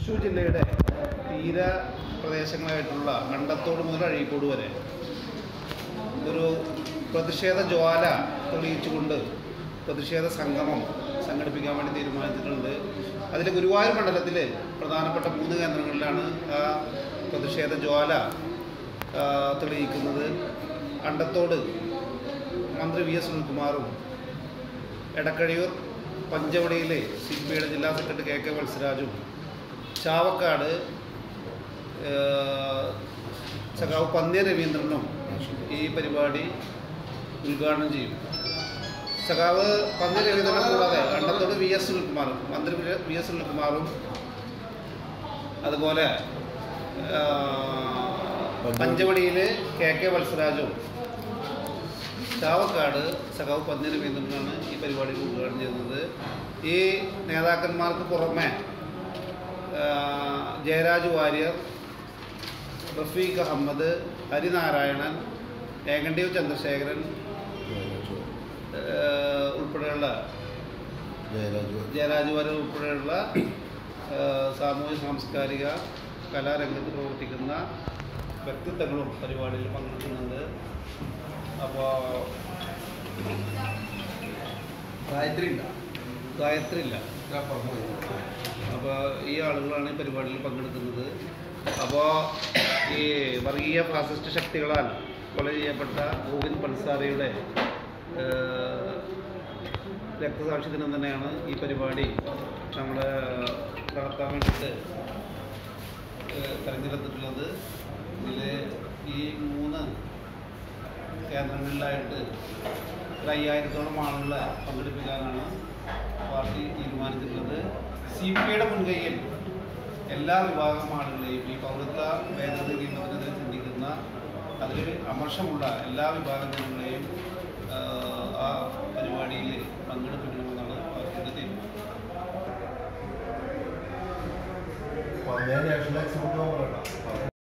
തൃശ്ശൂർ ജില്ലയുടെ തീര പ്രദേശങ്ങളായിട്ടുള്ള കണ്ടത്തോട് മുതൽ അഴീക്കോട് വരെ ഒരു പ്രതിഷേധ ജ്വാല തെളിയിച്ചുകൊണ്ട് പ്രതിഷേധ സംഗമം സംഘടിപ്പിക്കാൻ വേണ്ടി തീരുമാനിച്ചിട്ടുണ്ട് അതിൽ ഗുരുവായൂർ മണ്ഡലത്തിൽ പ്രധാനപ്പെട്ട മൂന്ന് കേന്ദ്രങ്ങളിലാണ് ആ പ്രതിഷേധ ജ്വാല ആ, തെളിയിക്കുന്നത് കണ്ടത്തോട് മന്ത്രി വി എസ് സുനിൽകുമാറും എടക്കഴിയൂർ പഞ്ചവടിയിലെ സി പി ഐയുടെ ജില്ലാ സെക്രട്ടറി കെ കെ വത്സരാജും ചാവക്കാട് ഏഹ്, സഖാവ് പന്ന്യ രവീന്ദ്രനും ഈ പരിപാടി ഉദ്ഘാടനം ചെയ്യും സഖാവ് പന്ന്യ രവീന്ദ്രനെ കൂടാതെ കണ്ടത്തോട് വി എസ് സുനിൽകുമാറും മന്ത്രി വി എസ് സുനിൽകുമാറും അതുപോലെ ഏഹ്, പഞ്ചവടിയിൽ കെ കെ വത്സരാജും ചാവക്കാട് സഖാവ് പന്നി രവീന്ദ്രനാണ് ഈ പരിപാടി ഉദ്ഘാടനം ചെയ്യുന്നത് ഈ നേതാക്കന്മാർക്ക് പുറമെ ആ, ജയരാജ് വാര്യർ റഫീഖ് അഹമ്മദ് ഹരിനാരായണൻ ഏകണ്ഠ്യവ് ചന്ദ്രശേഖരൻ ആ, ഉൾപ്പെടെയുള്ള ജയരാജ് വാര്യർ ഉൾപ്പെടെയുള്ള ആ, സാമൂഹ്യ സാംസ്കാരിക കലാരംഗത്ത് പ്രവർത്തിക്കുന്ന വ്യക്തിത്വങ്ങളും പരിപാടിയിൽ പങ്കെടുക്കുന്നുണ്ട് അപ്പോൾ ഗായത്രി ഉണ്ടോ ഗായത്രി ഇല്ല അപ്പോൾ ഈ ആളുകളാണ് ഈ പരിപാടിയിൽ പങ്കെടുക്കുന്നത് അപ്പോൾ ഈ വർഗീയ ഫാസിസ്റ്റ് ശക്തികളാൽ കൊല ചെയ്യപ്പെട്ട ഗോവിന്ദ് പൻസാരയുടെ ഏഹ്, രക്തസാക്ഷി ദിനം തന്നെയാണ് ഈ പരിപാടി നമ്മൾ നടത്താൻ വേണ്ടിയിട്ട് ഏഹ്, തെരഞ്ഞെടുത്തിട്ടുള്ളത് ഇതിൽ ഈ മൂന്ന് കേന്ദ്രങ്ങളിലായിട്ട് ഒരു അയ്യായിരത്തോളം ആളുകളെ പങ്കെടുപ്പിക്കാനാണ് പാർട്ടി തീരുമാനിച്ചിട്ടുള്ളത് സി പി ഐയുടെ മുൻകൈയിൽ എല്ലാ വിഭാഗം ആളുകളെയും ഈ പൗരത്വ ഭേദഗതി നിയമത്തിനെതിരെ ചിന്തിക്കുന്ന അതിൽ അമർഷമുള്ള എല്ലാ വിഭാഗം ജനങ്ങളെയും ആഹ്, ആ പരിപാടിയിൽ പങ്കെടുപ്പിക്കണമെന്നാണ് പാർട്ടിയുടെ തീരുമാനം പതിനേഴ് നാഷണൽ എക്സിബിറ്റ്